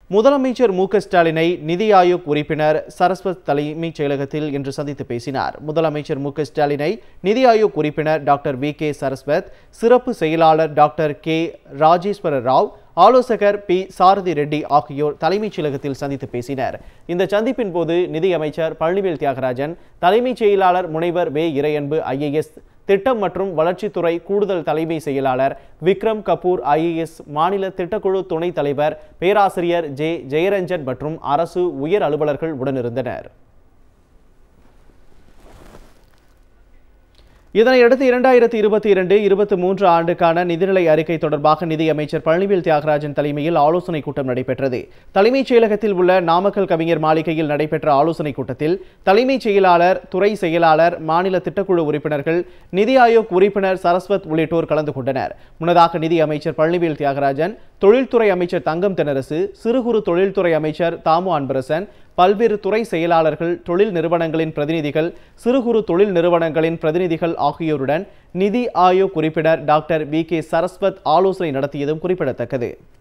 முதலமைச்சர் மு க ஸ்டாலினை நிதி ஆயோக் உறுப்பினர் சரஸ்வத் தலைமைச் செயலகத்தில் இன்று சந்தித்து பேசினார் முதலமைச்சர் மு க ஸ்டாலினை நிதி ஆயோக் உறுப்பினர் டாக்டர் வி கே சரஸ்வத் சிறப்பு செயலாளர் டாக்டர் கே ராஜேஸ்வர ராவ் ஆலோசகர் பி சாரதி ரெட்டி ஆகியோர் தலைமைச் செயலகத்தில் சந்தித்து பேசினர் இந்த சந்திப்பின் போது நிதியமைச்சர் பழனிவேல் தியாகராஜன் தலைமைச் செயலாளர் முனைவர் வே இறையன்பு ஐஏஎஸ் திட்டம் மற்றும் வளர்ச்சித்துறை கூடுதல் தலைமை செயலாளர் விக்ரம் கபூர் ஐஏஎஸ் மாநில திட்டக்குழு துணைத் தலைவர் பேராசிரியர் ஜே ஜெயரஞ்சன் மற்றும் அரசு உயர் அலுவலர்கள் உடனிருந்தனர் இதனையடுத்து இரண்டாயிரத்தி இருபத்தி இரண்டு இருபத்தி மூன்று ஆண்டுக்கான நிதிநிலை அறிக்கை தொடர்பாக நிதியமைச்சர் பழனிவேல் தியாகராஜன் தலைமையில் ஆலோசனைக் கூட்டம் நடைபெற்றது தலைமைச் செயலகத்தில் உள்ள நாமக்கல் கவிஞர் மாளிகையில் நடைபெற்ற ஆலோசனைக் கூட்டத்தில் தலைமைச் செயலாளர் துறை செயலாளர் மாநில திட்டக்குழு உறுப்பினர்கள் நிதி ஆயோக் உறுப்பினர் சரஸ்வத் உள்ளிட்டோர் கலந்து கொண்டனர் முன்னதாக நிதி அமைச்சர் பழனிவேல் தியாகராஜன் தொழில்துறை அமைச்சர் தங்கம் தென்னரசு சிறு குறு தொழில்துறை அமைச்சர் தாமு அன்பரசன் பல்வேறு துறை செயலாளர்கள் தொழில் நிறுவனங்களின் பிரதிநிதிகள் சிறு குறு தொழில் நிறுவனங்களின் பிரதிநிதிகள் ஆகியோருடன் நிதி ஆயோக் உறுப்பினர் டாக்டர் வி கே சரஸ்வத் ஆலோசனை நடத்தியதும் குறிப்பிடத்தக்கது